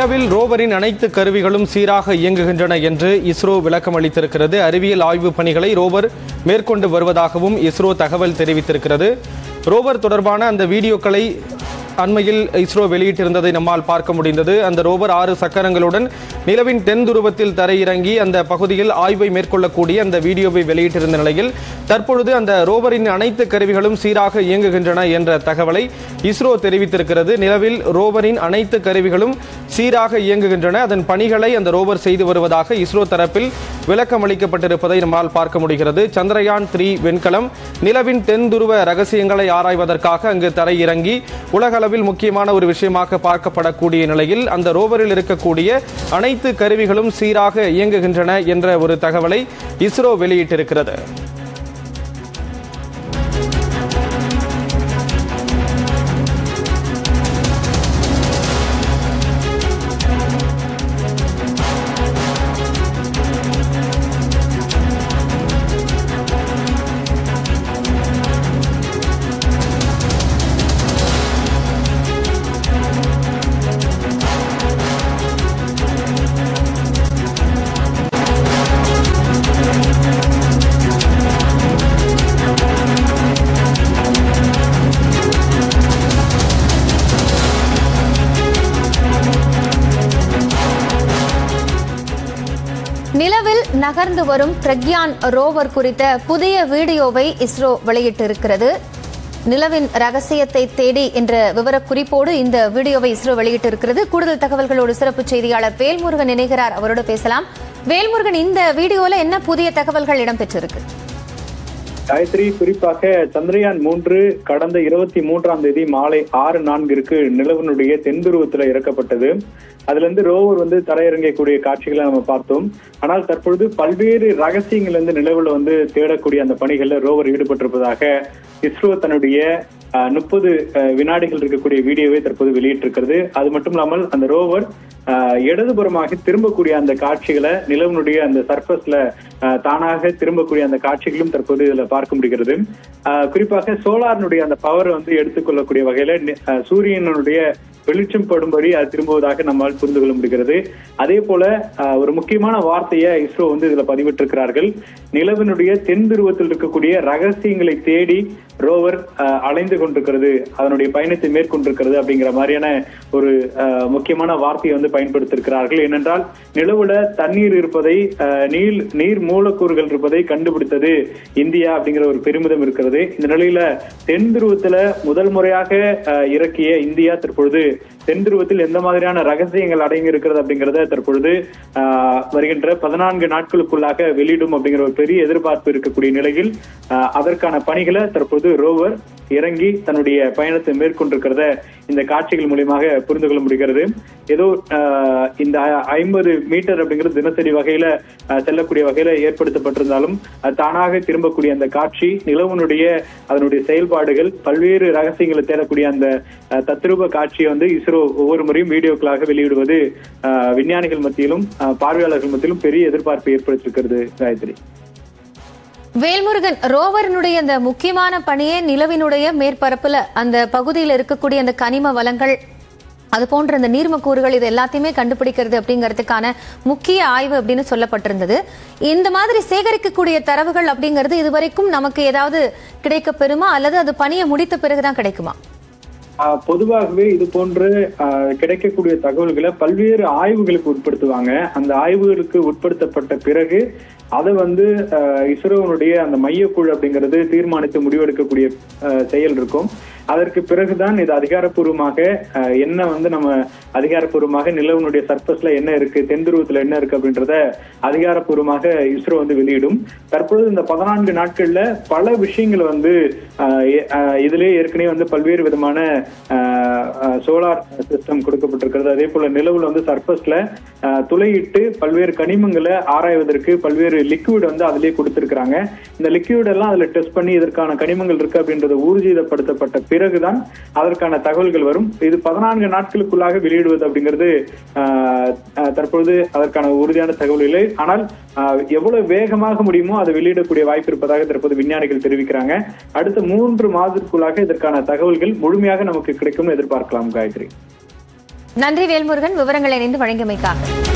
நிலவில் ரோவரின் அனைத்து கருவிகளும் சீராக இயங்குகின்றன என்று இஸ்ரோ விளக்கம் அளித்திருக்கிறது அறிவியல் ஆய்வு பணிகளை ரோவர் மேற்கொண்டு வருவதாகவும் இஸ்ரோ தகவல் தெரிவித்திருக்கிறது ரோவர் தொடர்பான அந்த வீடியோக்களை அண்மையில் இஸ்ரோ வெளியிட்டிருந்ததை நம்மால் பார்க்க முடிந்தது அந்த ரோவர் ஆறு சக்கரங்களுடன் நிலவின் தென் துருவத்தில் தரையிறங்கி அந்த பகுதியில் ஆய்வை மேற்கொள்ளக்கூடிய அந்த வீடியோவை வெளியிட்டிருந்த நிலையில் தற்பொழுது அந்த ரோவரின் அனைத்து கருவிகளும் சீராக இயங்குகின்றன என்ற தகவலை இஸ்ரோ தெரிவித்திருக்கிறது நிலவில் ரோவரின் அனைத்து கருவிகளும் சீராக இயங்குகின்றன அதன் பணிகளை அந்த ரோவர் செய்து வருவதாக இஸ்ரோ தரப்பில் விளக்கம் அளிக்கப்பட்டிருப்பதை நம்மால் பார்க்க முடிகிறது சந்திரயான் த்ரீ விண்கலம் நிலவின் தென் துருவ ரகசியங்களை ஆராய்வதற்காக அங்கு தரையிறங்கி உலகளவில் முக்கியமான ஒரு விஷயமாக பார்க்கப்படக்கூடிய நிலையில் அந்த ரோவரில் இருக்கக்கூடிய அனைத்து கருவிகளும் சீராக இயங்குகின்றன என்ற ஒரு தகவலை இஸ்ரோ வெளியிட்டிருக்கிறது நிலவில் நகர்ந்து வரும் பிரக்யான் ரோவர் குறித்த புதிய வீடியோவை இஸ்ரோ வெளியிட்டிருக்கிறது நிலவின் ரகசியத்தை தேடி என்ற விவரக்குறிப்போடு இந்த வீடியோவை இஸ்ரோ வெளியிட்டிருக்கிறது கூடுதல் தகவல்களோடு சிறப்பு செய்தியாளர் வேல்முருகன் இணைகிறார் அவரோடு பேசலாம் வேல்முருகன் இந்த வீடியோல என்ன புதிய தகவல்கள் இடம்பெற்றிருக்கு காயத்ரி குறிப்பாக சந்திரயான் மூன்று கடந்த இருபத்தி மூன்றாம் தேதி மாலை ஆறு நான்கிற்கு நிலவனுடைய தென்துருவத்துல இறக்கப்பட்டது அதுல இருந்து ரோவர் வந்து தரையிறங்கக்கூடிய காட்சிகளை நம்ம பார்த்தோம் ஆனால் தற்பொழுது பல்வேறு ரகசியங்கள் வந்து நிலவுல வந்து தேடக்கூடிய அந்த பணிகள்ல ரோவர் ஈடுபட்டிருப்பதாக இஸ்ரோ தன்னுடைய முப்பது வினாடிகள் இருக்கக்கூடிய வீடியோவை தற்போது வெளியிட்டிருக்கிறது அது மட்டும் இல்லாமல் அந்த ரோவர் ஆஹ், இடதுபுறமாக திரும்பக்கூடிய அந்த காட்சிகளை நிலவனுடைய அந்த சர்ஃபஸ்ல ஆஹ், தானாக திரும்பக்கூடிய அந்த காட்சிகளும் தற்போது இதுல பார்க்க முடிகிறது ஆஹ், குறிப்பாக சோலாரினுடைய அந்த பவர் வந்து எடுத்துக்கொள்ளக்கூடிய வகையில நி- ஆஹ், சூரியனுடைய வெளிச்சம் படும்படி அது திரும்புவதாக நம்மால் புரிந்து கொள்ள முடிகிறது அதே போல ஆஹ், ஒரு முக்கியமான வார்த்தையை இஸ்ரோ வந்து இதுல பதிவிட்டிருக்கிறார்கள் நிலவினுடைய தென் துருவத்தில் இருக்கக்கூடிய ரகசியங்களை தேடி ரோவர் ஆஹ், அலைந்து கொண்டிருக்கிறது அதனுடைய பயணத்தை மேற்கொண்டிருக்கிறது அப்படிங்கிற மாதிரியான ஒரு ஆஹ், முக்கியமான வார்த்தையை வந்து பயன்படுத்தியிருக்கிறார்கள் ஏனென்றால் நிலவுல தண்ணீர் இருப்பதை ஆஹ், நீர் நீர் மூலக்கூறுகள் இருப்பதை கண்டுபிடித்தது இந்தியா அப்படிங்கிற ஒரு பெருமிதம் இருக்கிறது இந்த நிலையில தென் துருவத்துல முதல் முறையாக ஆஹ், இறக்கிய இந்தியா தற்பொழுது தென் துருவத்தில் எந்த மாதிரியான ரகசியங்கள் அடங்கி இருக்கிறது அப்படிங்கறத தற்பொழுது ஆஹ், வருகின்ற பதினான்கு நாட்களுக்குள்ளாக வெளியிடும் அப்படிங்கிற ஒரு பெரிய எதிர்பார்ப்பு இருக்கக்கூடிய நிலையில் ஆஹ், அதற்கான பணிகளை தற்போது ரோவர் இறங்கி தன்னுடைய பயணத்தை மேற்கொண்டிருக்கிறத இந்த காட்சிகள் மூலியமாக புரிந்து கொள்ள முடிகிறது ஏதோ ஆஹ், இந்த ஐம்பது மீட்டர் அப்படிங்கிறது தினசரி வகையில ஆஹ், செல்லக்கூடிய வகையில ஏற்படுத்தப்பட்டிருந்தாலும் அது தானாக திரும்பக்கூடிய அந்த காட்சி நிலவனுடைய அதனுடைய செயல்பாடுகள் பல்வேறு ரகசியங்களை தேடக்கூடிய அந்த ஆஹ், தத்ரூப காட்சியை வந்து இஸ்ரோ ஒவ்வொரு முறையும் வீடியோக்களாக வெளியிடுவது ஆஹ், விஞ்ஞானிகள் மத்தியிலும் ஆஹ், பார்வையாளர்கள் மத்தியிலும் பெரிய எதிர்பார்ப்பை ஏற்படுத்தியிருக்கிறது காயத்ரி வேல்முருகன் ரோவரினுடைய அந்த முக்கியமான பணியே நிலவினுடைய மேற்பரப்புல அந்த பகுதியில் இருக்கக்கூடிய அந்த கனிம வளங்கள் அது போன்ற அந்த நீர்மக்கூறுகள் இது எல்லாத்தையுமே கண்டுபிடிக்கிறது அப்படிங்கிறதுக்கான முக்கிய ஆய்வு அப்படின்னு சொல்லப்பட்டிருந்தது இந்த மாதிரி சேகரிக்கக்கூடிய தரவுகள் அப்படிங்கிறது இதுவரைக்கும் நமக்கு ஏதாவது கிடைக்க பெறுமா அல்லது அது பணியை முடித்த பிறகுதான் கிடைக்குமா ஆஹ் பொதுவாகவே இது போன்று ஆஹ் கிடைக்கக்கூடிய தகவல்களை பல்வேறு ஆய்வுகளுக்கு உட்படுத்துவாங்க அந்த ஆய்வுகளுக்கு உட்படுத்தப்பட்ட பிறகு அதை வந்து ஆஹ் இஸ்ரோனுடைய அந்த மையக்குழு அப்படிங்கிறது தீர்மானித்து முடிவெடுக்கக்கூடிய ஆஹ் செயல் இருக்கும் அதற்கு பிறகுதான் இது அதிகாரப்பூர்வமாக ஆஹ் என்ன வந்து நம்ம அதிகாரப்பூர்வமாக நிலவனுடைய சர்ஃபஸ்ல என்ன இருக்கு தென்துருவத்துல என்ன இருக்கு அப்படின்றத அதிகாரப்பூர்வமாக இஸ்ரோ வந்து வெளியிடும் தற்பொழுது இந்த பதினான்கு நாட்கள்ல பல விஷயங்கள் வந்து ஆஹ் ஏ- ஆஹ் இதிலே ஏற்கனவே வந்து பல்வேறு விதமான சோலார் சிஸ்டம் கொடுக்கப்பட்டிருக்கிறது அதே போல நிலவுல வந்து சர்ஃபஸ்ல துளையிட்டு பல்வேறு கனிமங்களை ஆராய்வதற்கு பல்வேறு லிக்விட் வந்து அதிலேயே கொடுத்திருக்கிறாங்க இந்த லிக்விட் எல்லாம் அதுல டெஸ்ட் பண்ணி இதற்கான கனிமங்கள் இருக்கு அப்படின்றத ஊர்ஜிதப்படுத்தப்பட்ட பிறகுதான் அதற்கான தகவல்கள் வரும் இது பதினான்கு நாட்களுக்குள்ளாக வெளியிடுவது அப்படிங்கிறது ஆஹ், ஆஹ், தற்பொழுது அதற்கான உறுதியான தகவல் இல்லை ஆனால் ஆஹ், எவ்வளவு வேகமாக முடியுமோ அதை வெளியிடக்கூடிய வாய்ப்பு இருப்பதாக தற்போது விஞ்ஞானிகள் தெரிவிக்கிறாங்க அடுத்த மூன்று மாதத்திற்குள்ளாக இதற்கான தகவல்கள் முழுமையாக நமக்கு கிடைக்கும்னு எதிர்பார்க்கலாம் காயத்ரி நன்றி வேல்முருகன் விவரங்களை இணைந்து வழங்கியமைக்காக